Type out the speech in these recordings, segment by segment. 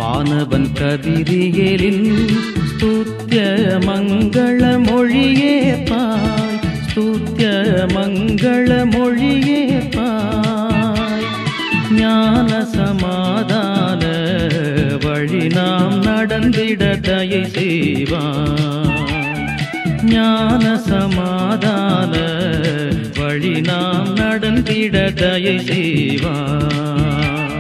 வானவன் கதிரியலின் ஸ்துத்ய மங்கள மொழியே பாய் ஸ்துத்ய மங்கள மொழியே பாய் ஞான சமாதான வழி நாம் நடந்திட தயை செய்வாய் ஞான சமாதான வழி நாம் நடந்திட தயை செய்வாய்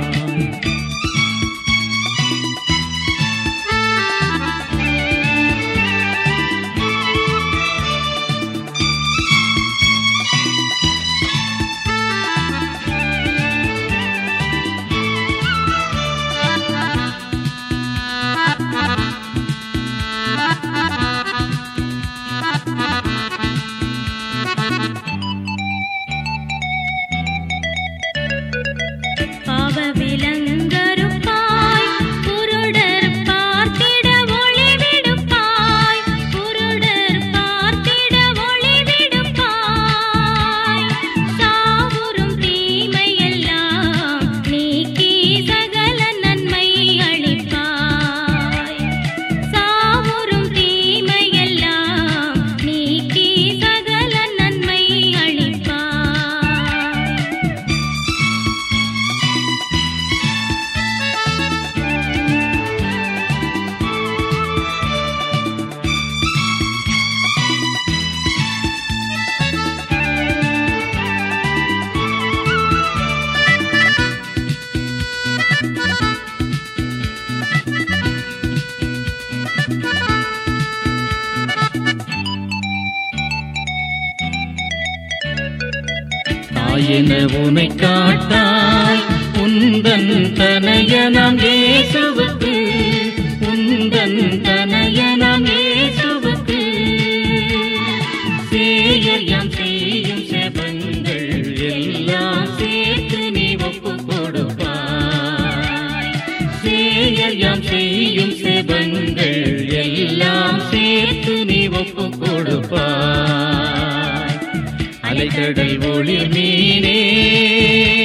பாவ விலங்கருப்பாய் குருடர் பார்த்திட ஒளி விடுப்பாய் குருடர் பார்த்திட ஒளி விடுப்பாய் சாவுறும் தீமையெல்லாம் நீக்கி சகல நன்மை அளிப்பாய் சாவுறும் தீமையெல்லாம் நீக்கி சகல நன்மை அளிப்பாய் தாயென உனை காட்டாய் உந்தன் தனையனம் இயேசுவுக்கு உந்தன் தனையனம் இயேசுவுக்கு சேயர் யாம் செய்யும் செபங்கள் எல்லாம் சேர்த்து நீ ஒப்பு கொடுப்பாய் சேயர் யாம் செய்யும் செபங்கள் எல்லாம் சேர்த்து நீ ஒப்பு கொடுப்பாய் அலைக்கடல் ஒளி மீனே